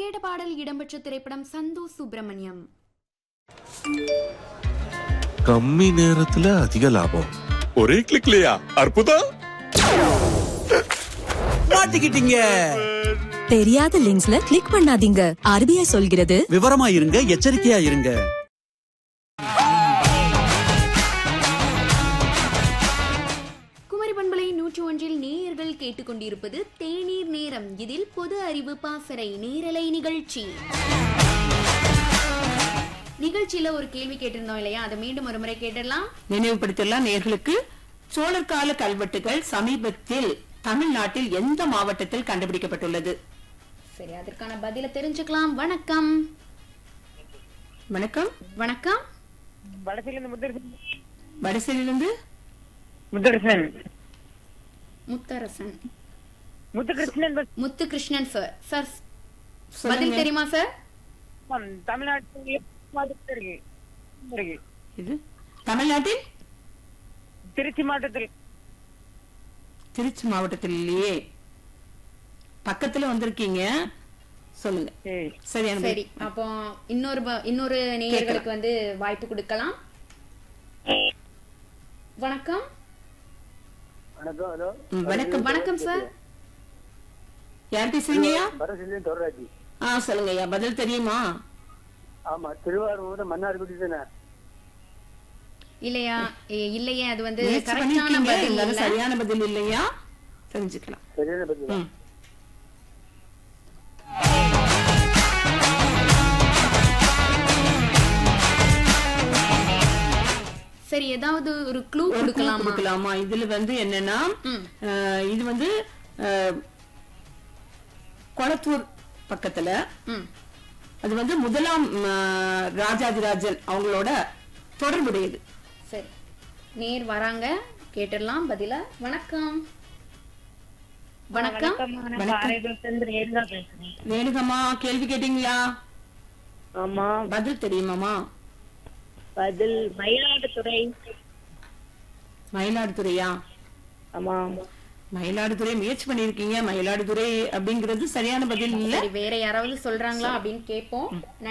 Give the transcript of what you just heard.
கேட்ட பாடல் இடம்பெற்ற திரைப்படம் சந்தோஷ் சுப்பிரமணியம் கம்மி நேரத்துல அதிக லாபம் ஒரே கிளிக்லயா அற்புதம் மாட்டிக்கிட்டீங்க தெரியாத லிங்க்ஸ்ல கிளிக் பண்ணாதீங்க ஆர்பிஐ சொல்கிறது விவரமா இருங்க எச்சரிக்கையா இருங்க குமரி பண்பலை நூற்று ஒன்றில் நேயர்கள் கேட்டுக்கொண்டிருப்பது தேநீர் நேரம் இதில் பொது அறிவு பாசறை நேரலை நிகழ்ச்சி நிகழ்ச்சியில ஒரு கேள்வி கேட்டிருந்தோம் இல்லையா அதை மீண்டும் ஒரு முறை கேட்டுடலாம் நினைவுபடுத்தலாம் நேர்களுக்கு சோழர் கால கல்வெட்டுகள் சமீபத்தில் தமிழ்நாட்டில் எந்த மாவட்டத்தில் கண்டுபிடிக்கப்பட்டுள்ளது சரி அதற்கான பதில தெரிஞ்சுக்கலாம் வணக்கம் வணக்கம் வணக்கம் வடசிலிருந்து முத்தரசன் வடசையிலிருந்து முத்தரசன் முத்தரசன் முத்துகிருஷ்ணன் பஸ் முத்துகிருஷ்ணன் சார் சார் சொல்லுங்க. பதில் தெரியுமா சார் தமிழ்நாட்டில் மாவட்டத்தில் இருக்கு இருக்கு இது தமிழ்நாட்டில் திருச்சி மாவட்டத்தில் திருச்சி மாவட்டத்தில் இல்லையே பக்கத்துல வந்திருக்கீங்க சொல்லுங்க சரி. சரியான சரி அப்போ இன்னொரு ப- இன்னொரு நேயர்களுக்கு வந்து வாய்ப்பு கொடுக்கலாம் வணக்கம் வணக்கம் ஹலோ ம், வணக்கம் வணக்கம் சார் யார் பேசுறீங்கய்யா வடசிலிருந்து தொடராஜி ஆ சொல்லுங்கய்யா பதில் தெரியுமா ஆமா திருவாரூர் மன்னார்குடி தானே இல்லையா ஏ- இல்லையே அது வந்து முயற்சி கரெக்டான பண்ணிருக்கீங்க பதில் இருந்தாலும் இல்ல. சரியான பதில் இல்லையா தெரிஞ்சுக்கலாம் சரியான பதில் ம். சரி ஏதாவது ஒரு க்ளூ ஒரு clue கொடுக்கலாமா கொடுக்கலாமா இதுல வந்து என்னன்னா ம். அஹ், இது வந்து அஹ், கொளத்தூர் பக்கத்துல ம். அது வந்து முதலாம் அஹ், ராஜாதிராஜன் அவங்களோட தொடர்புடையது சரி நேர் வராங்க கேட்டுடலாம் பதில வணக்கம் வணக்கம் ரேணுகம்மா கேள்வி கேட்டீங்களா ஆமா பதில் தெரியுமாமா பதில் மயிலாடுதுறை மயிலாடுதுறையா ஆமா மயிலாடுதுறை முயற்சி பண்ணிருக்கீங்க மயிலாடுதுறை அப்படிங்கிறது சரியான பதில் இல்ல சரி வேற யாராவது சொல்றாங்களா அப்படின்னு கேட்போம்